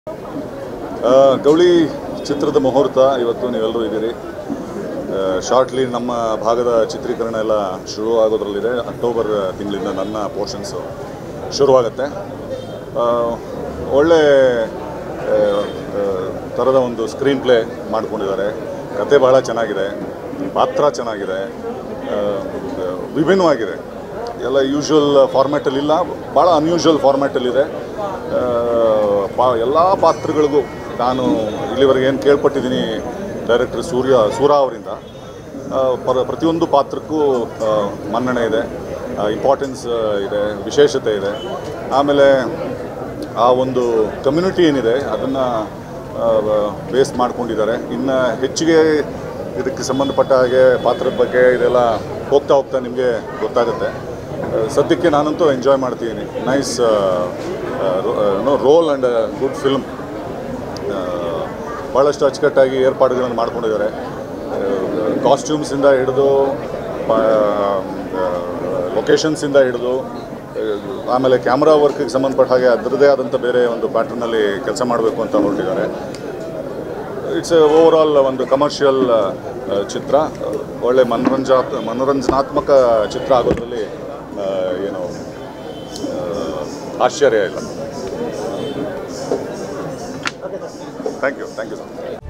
ಆ, ಗೌಳಿ ಚಿತ್ರದ ಮುಹೂರ್ತ ಇವತ್ತು ನೀವೆಲ್ಲರೂ ಇದ್ದೀರಿ ಶಾರ್ಟ್ಲಿ ನಮ್ಮ ಭಾಗದ ಚಿತ್ರೀಕರಣ ಎಲ್ಲ ಶುರು ಆಗೋದ್ರಲ್ಲಿದೆ ಅಕ್ಟೋಬರ್ ತಿಂಗಳಿಂದ ನನ್ನ ಪೋರ್ಷನ್ಸು ಶುರುವಾಗುತ್ತೆ ಆ, ಒಳ್ಳೆ ಆ, ಆ, ಥರದ ಒಂದು ಸ್ಕ್ರೀನ್ ಪ್ಲೇ ಮಾಡ್ಕೊಂಡಿದ್ದಾರೆ ಕತೆ ಬಹಳ ಚೆನ್ನಾಗಿದೆ ಪಾತ್ರ ಚೆನ್ನಾಗಿದೆ ಆ, ವಿಭಿನ್ನವಾಗಿದೆ ಎಲ್ಲ ಯೂಶ್ವಲ್ ಫಾರ್ಮ್ಯಾಟಲ್ಲಿಲ್ಲ ಭಾಳ ಅನ್ಯೂಶ್ವಲ್ ಫಾರ್ಮ್ಯಾಟಲ್ಲಿದೆ ಪಾ ಎಲ್ಲ ಪಾತ್ರಗಳಿಗೂ ನಾನು ಇಲ್ಲಿವರೆಗೆ ಏನು ಕೇಳ್ಪಟ್ಟಿದ್ದೀನಿ ಡೈರೆಕ್ಟರ್ ಸೂರ್ಯ ಸೂರ ಅವರಿಂದ ಆ, ಪರ ಪ್ರತಿಯೊಂದು ಪಾತ್ರಕ್ಕೂ ಆ, ಮನ್ನಣೆ ಇದೆ ಇಂಪಾರ್ಟೆನ್ಸ್ ಇದೆ ವಿಶೇಷತೆ ಇದೆ ಆಮೇಲೆ ಆ ಒಂದು ಕಮ್ಯುನಿಟಿ ಏನಿದೆ ಅದನ್ನು ಬೇಸ್ ಮಾಡ್ಕೊಂಡಿದ್ದಾರೆ ಇನ್ನು ಹೆಚ್ಚಿಗೆ ಇದಕ್ಕೆ ಸಂಬಂಧಪಟ್ಟ ಹಾಗೆ ಪಾತ್ರದ ಬಗ್ಗೆ ಇದೆಲ್ಲ ಹೋಗ್ತಾ ಹೋಗ್ತಾ ನಿಮಗೆ ಗೊತ್ತಾಗುತ್ತೆ ಆ, ಸದ್ಯಕ್ಕೆ ನಾನಂತೂ ಎಂಜಾಯ್ ಮಾಡ್ತಿದ್ದೀನಿ nice no role and good film ಭಾಳಷ್ಟು ಅಚ್ಚುಕಟ್ಟಾಗಿ ಏರ್ಪಾಡುಗಳನ್ನು ಮಾಡ್ಕೊಂಡಿದ್ದಾರೆ ಕಾಸ್ಟ್ಯೂಮ್ಸಿಂದ ಹಿಡಿದು ಲೊಕೇಶನ್ಸಿಂದ ಹಿಡಿದು ಆ, ಆಮೇಲೆ ಕ್ಯಾಮ್ರಾ ವರ್ಕಿಗೆ ಸಂಬಂಧಪಟ್ಟ ಹಾಗೆ ಅದರದ್ದೇ ಆದಂಥ ಬೇರೆ ಒಂದು ಪ್ಯಾಟ್ರನಲ್ಲಿ ಕೆಲಸ ಮಾಡಬೇಕು ಅಂತ ಹೊರಟಿದ್ದಾರೆ ಇಟ್ಸ್ ಓವರ್ ಆಲ್ ಒಂದು ಕಮರ್ಷಿಯಲ್ ಚಿತ್ರ ಒಳ್ಳೆ ಮನೋರಂಜ ಮನೋರಂಜನಾತ್ಮಕ ಚಿತ್ರ ಆಗೋದ್ರಲ್ಲಿ ಆ, ಏನು ಆ, ಆಶ್ಚರ್ಯ ಇಲ್ಲ thank you thank you sir